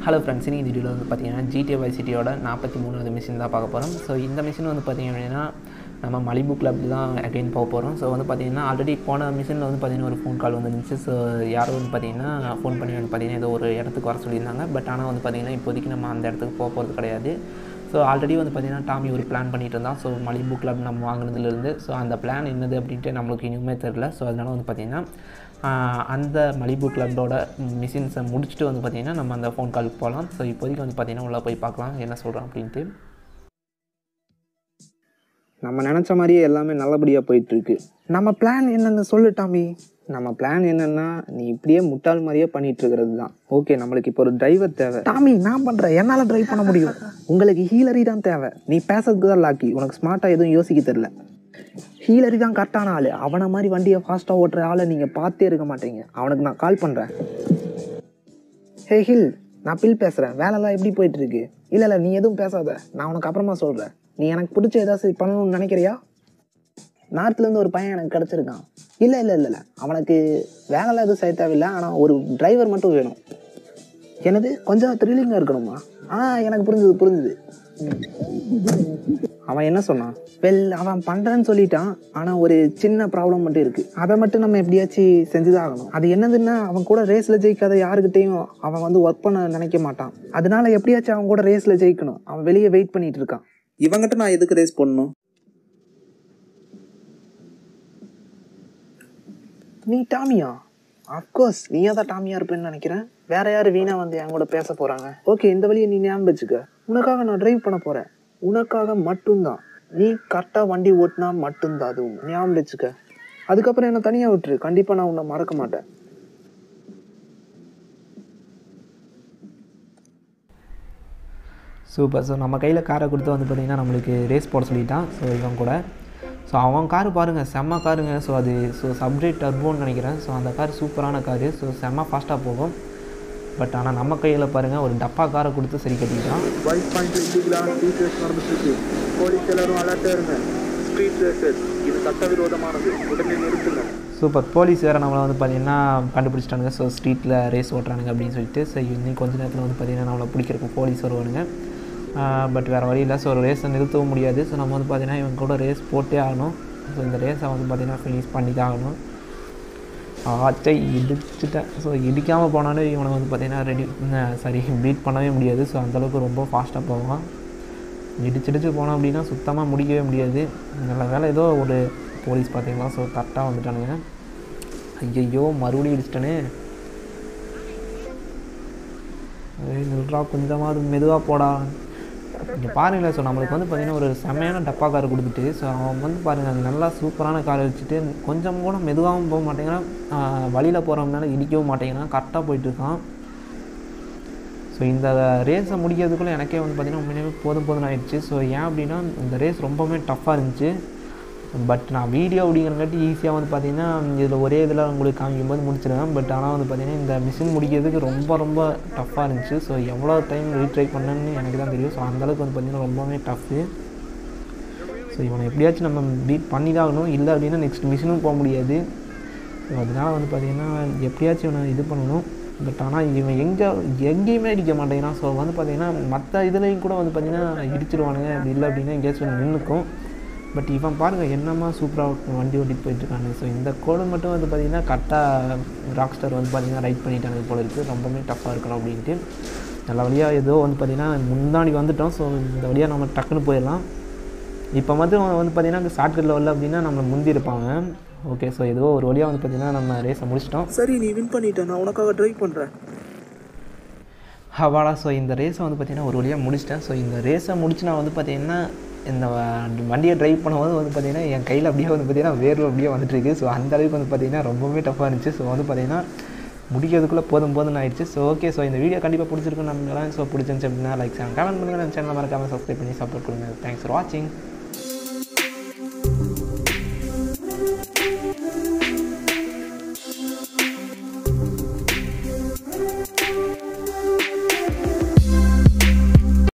hello friends இந்த வீடியோவில் வந்து பார்த்தீங்கன்னா ஜிடிஏ வை சிட்டியோட நாற்பத்தி மூணாவது மிஷின் தான் பார்க்க போகிறோம் ஸோ இந்த மிஷின் வந்து பார்த்தீங்க அப்படின்னா நம்ம மலிபு கிளப் தான் அகைன் போக போகிறோம் ஸோ வந்து பார்த்தீங்கன்னா ஆல்ரெடி போன மிஷினில் வந்து பார்த்தீங்கன்னா ஒரு ஃபோன் கால் வந்துருந்துச்சு ஸோ யாரும் வந்து பார்த்தீங்கன்னா ஃபோன் பண்ணி வந்து பார்த்தீங்கன்னா ஏதோ ஒரு இடத்துக்கு வர சொல்லியிருந்தாங்க பட் ஆனால் வந்து பார்த்தீங்கன்னா இப்போதைக்கு நம்ம அந்த இடத்துக்கு போக போகிறது கிடையாது ஸோ ஆல்ரெடி வந்து பார்த்தீங்கன்னா டாமி ஒரு பிளான் பண்ணிட்டு இருந்தான் ஸோ மலிபு கிளப் நம்ம வாங்கினதுலேருந்து ஸோ அந்த பிளான் என்னது அப்படின்ட்டு நம்மளுக்கு இனிமே தெரில ஸோ அதனால் வந்து பார்த்தீங்கன்னா ஆஹ் அந்த மலிபு கிளப்போட மிஷின்ஸை முடிச்சுட்டு வந்து பார்த்திங்கன்னா நம்ம அந்த ஃபோன் காலுக்கு போகலாம் ஸோ இப்போதைக்கு வந்து பார்த்திங்கன்னா உள்ளே போய் பார்க்கலாம் என்ன சொல்கிறோம் அப்படின்ட்டு நம்ம நினச்ச மாதிரியே எல்லாமே நல்லபடியாக போயிட்டுருக்கு நம்ம பிளான் என்னென்னு சொல்லு டாமி நம்ம பிளான் என்னென்னா நீ இப்படியே முட்டாள் மாதிரியே பண்ணிட்டு இருக்கிறது தான் ஓகே நம்மளுக்கு இப்போ ஒரு டிரைவர் தேவை டாமி நான் பண்ணுறேன் என்னால் டிரைவ் பண்ண முடியும் உங்களுக்கு ஹீலரி தான் தேவை நீ பேசுறதுக்கு தான் லாக்கி உனக்கு ஸ்மார்ட்டாக எதுவும் யோசிக்க தெரில ஹீலரி தான் கரெக்டான ஆள் அவனை மாதிரி வண்டியை ஃபாஸ்ட்டாக ஓட்டுற ஆளை நீங்கள் பார்த்தே இருக்க மாட்டீங்க அவனுக்கு நான் கால் பண்ணுறேன் ஹே ஹில் நான் பில் பேசுகிறேன் வேலைலாம் எப்படி போயிட்டு இருக்கு இல்லை இல்லை நீ எதுவும் பேசாத நான் உனக்கு அப்புறமா சொல்கிறேன் நீ எனக்கு பிடிச்ச ஏதாச்சும் பண்ணணும்னு நினைக்கிறியா நார்த்லேருந்து ஒரு பையன் எனக்கு கிடச்சிருக்கான் இல்லை இல்லை இல்லை இல்லை அவனுக்கு வேலைலாம் எதுவும் செய்ய தேவையில்லை ஆனால் ஒரு டிரைவர் மட்டும் வேணும் எனது கொஞ்சம் த்ரில்லிங்காக இருக்கணுமா ஆ எனக்கு புரிஞ்சுது புரிஞ்சுது அவன் என்ன சொன்னான் வெல் அவன் பண்ணுறேன்னு சொல்லிட்டான் ஆனால் ஒரு சின்ன ப்ராப்ளம் மட்டும் இருக்குது அதை மட்டும் நம்ம எப்படியாச்சும் செஞ்சுதான் ஆகணும் அது என்னதுன்னா அவன் கூட ரேஸில் ஜெயிக்காத யாருக்கிட்டையும் அவன் வந்து ஒர்க் பண்ண நினைக்க மாட்டான் அதனால எப்படியாச்சும் அவன் கூட ரேஸில் ஜெயிக்கணும் அவன் வெளியே வெயிட் பண்ணிட்டு இருக்கான் இவங்கிட்ட நான் எதுக்கு ரேஸ் பண்ணணும் நீ டாமியா அஃப்கோர்ஸ் நீயா தான் டாமியா இருப்பேன்னு நினைக்கிறேன் வேற யாரு வீணா வந்து என் கூட பேச போறாங்க ஓகே இந்த வழியை நீ ஞாபகம் வச்சுக்க உனக்காக நான் டிரைவ் பண்ண போறேன் உனக்காக மட்டும்தான் நீ கரெக்டா வண்டி ஓட்டினா மட்டும்தான் அதுவும் ஞாபகம் வச்சுக்க அதுக்கப்புறம் என்ன தனியா விட்டுரு கண்டிப்பா நான் உன்னை மறக்க மாட்டேன் சூப்பர் ஸோ நம்ம கையில் காரை கொடுத்து வந்து பார்த்திங்கன்னா நம்மளுக்கு ரேஸ் போட சொல்லிட்டான் ஸோ இவன் கூட ஸோ அவன் காரு பாருங்கள் செம்ம காருங்க ஸோ அது ஸோ சப்ரேட் டர்போன்னு நினைக்கிறேன் ஸோ அந்த கார் சூப்பரான காரு ஸோ செம்ம ஃபாஸ்ட்டாக போகும் பட் ஆனால் நம்ம கையில் பாருங்கள் ஒரு டப்பா காரை கொடுத்து சரி கட்டிக்கிட்டான் ஒயிட் பாயிண்ட் இல்லீகலான ஸ்ட்ரீட் ரேஸ் நடந்துட்டு இருக்கு போலீஸ் எல்லாரும் அலர்ட்டா இருங்க ஸ்ட்ரீட் ரேசஸ் இது சட்டவிரோதமானது உடனே நிறுத்துங்க சூப்பர் போலீஸ் வேறு நம்மளை வந்து பார்த்திங்கன்னா கண்டுபிடிச்சிட்டானுங்க ஸோ ஸ்ட்ரீட்டில் ரேஸ் ஓட்டுறானுங்க அப்படின்னு சொல்லிட்டு ஸோ இன்னும் கொஞ்ச நேரத்தில் வந்து பார்த்திங்கன்னா நம்மளை பிடிக்கிறதுக்கு போலீஸ் வருவானுங்க பட் வேறு வழி இல்லை ஸோ ஒரு ரேஸை நிறுத்தவும் முடியாது ஸோ நம்ம வந்து பார்த்திங்கன்னா இவங்க கூட ரேஸ் போட்டே ஆகணும் ஸோ இந்த ரேஸை வந்து பார்த்திங்கன்னா ஃபினிஷ் பண்ணி தான் ஆகணும் ஆச்சை இடிச்சிட்டேன் ஸோ இடிக்காமல் போனாலே இவனை வந்து பார்த்திங்கன்னா ரெடி சாரி பீட் பண்ணவே முடியாது ஸோ அந்தளவுக்கு ரொம்ப ஃபாஸ்ட்டாக போவான் இடிச்சிடிச்சு போனோம் அப்படின்னா சுத்தமாக முடிக்கவே முடியாது நல்ல வேலை ஏதோ ஒரு போலீஸ் பார்த்தீங்களா ஸோ கரெக்டாக வந்துட்டானுங்க ஐயையோ மறுபடியும் இடிச்சிட்டனே ஏய் நில்றா கொஞ்சமாவது மெதுவாக போடா இங்கே பாருங்களேன் ஸோ நம்மளுக்கு வந்து பார்த்திங்கன்னா ஒரு செம்மையான டப்பா கார் கொடுத்துட்டு ஸோ அவன் வந்து பாருங்கள் நல்லா சூப்பரான காரை வச்சுட்டு கொஞ்சம் கூட மெதுவாகவும் போக மாட்டேங்கிறான் வழியில் போகிறவனால இடிக்கவும் மாட்டேங்கிறான் கரெக்டாக போயிட்டு இருக்கான் ஸோ இந்த ரேஸை முடிக்கிறதுக்குள்ளே எனக்கே வந்து பார்த்திங்கன்னா உண்மையிலேயே போதும் போதும் ஆயிடுச்சு ஸோ ஏன் அப்படின்னா இந்த ரேஸ் ரொம்பவுமே டஃப்பாக இருந்துச்சு பட் நான் வீடியோ அப்படிங்கிறங்காட்டி ஈஸியாக வந்து பார்த்திங்கன்னா இதில் ஒரே இதில் உங்களுக்கு காமிக்கும் போது முடிச்சிடுவேன் பட் ஆனால் வந்து பார்த்திங்கன்னா இந்த மிஷின் முடிக்கிறதுக்கு ரொம்ப ரொம்ப டஃப்பாக இருந்துச்சு ஸோ எவ்வளோ டைம் ரீட்ரை பண்ணேன்னு எனக்கு தான் தெரியும் ஸோ அந்தளவுக்கு வந்து பார்த்திங்கன்னா ரொம்பவே டஃப்பு ஸோ இவனை எப்படியாச்சும் நம்ம பீட் பண்ணி தான் ஆகணும் இல்லை அப்படின்னா நெக்ஸ்ட் மிஷினும் போக முடியாது ஸோ அதனால் வந்து பார்த்திங்கன்னா எப்படியாச்சும் இவனை இது பண்ணணும் பட் ஆனால் இவன் எங்கே எங்கேயுமே அடிக்க மாட்டேங்கிறான் ஸோ வந்து பார்த்திங்கன்னா மற்ற இதுலேயும் கூட வந்து பார்த்திங்கன்னா இடிச்சிருவானுங்க அப்படி இல்லை அப்படின்னா எங்கேயாச்சும் ஒன்று நின்றுக்கும் பட் இவன் பாருங்கள் என்னமா சூப்பராக வண்டி ஓட்டிட்டு போயிட்டுருக்காங்க ஸோ இந்த கோடு மட்டும் வந்து பார்த்திங்கன்னா கரெக்டாக ராக் ஸ்டார் வந்து பார்த்திங்கன்னா ரைட் பண்ணிட்டாங்க போல இருக்குது ரொம்பவே டஃப்பாக இருக்கணும் அப்படின்ட்டு நல்ல வழியாக ஏதோ வந்து பார்த்திங்கன்னா முன்னாடி வந்துட்டோம் ஸோ இந்த வழியாக நம்ம டக்குன்னு போயிடலாம் இப்போ மட்டும் வந்து பார்த்திங்கன்னா ஷார்ட்கட் லெவலில் அப்படின்னா நம்ம முந்தி இருப்பாங்க ஓகே ஸோ ஏதோ ஒரு வழியாக வந்து பார்த்திங்கன்னா நம்ம ரேஸை முடிச்சிட்டோம் சரி நீ வின் பண்ணிட்ட நான் உனக்காக டிரைவ் பண்ணுறேன் ஹவாடா ஸோ இந்த ரேஸை வந்து பார்த்திங்கன்னா ஒரு வழியாக முடிச்சிட்டேன் ஸோ இந்த ரேஸை முடிச்சு நான் வந்து பார்த்திங்கன்னா இந்த வ- வண்டியை ட்ரைவ் பண்ணும்போது வந்து பார்த்திங்கன்னா என் கையில் அப்படியே வந்து பார்த்திங்கன்னா வேர்வை அப்படியே வந்துட்டு இருக்கு ஸோ அந்த அளவுக்கு வந்து பார்த்திங்கன்னா ரொம்பவே டஃப்பாக இருந்துச்சு ஸோ வந்து பார்த்திங்கன்னா முடிக்கிறதுக்குள்ளே போதும் போதும்னு ஆயிடுச்சு ஸோ ஓகே ஸோ இந்த வீடியோ கண்டிப்பாக பிடிச்சிருக்குன்னு நம்புறேன் ஸோ பிடிச்சிருந்துச்சு அப்படின்னா லைக் கமெண்ட் பண்ணுங்கள் நம்ம சேனல் மறக்காமல் சப்ஸ்கிரைப் பண்ணி சப்போர்ட் கொடுங்க தேங்க்ஸ் ஃபார் வாட்சிங்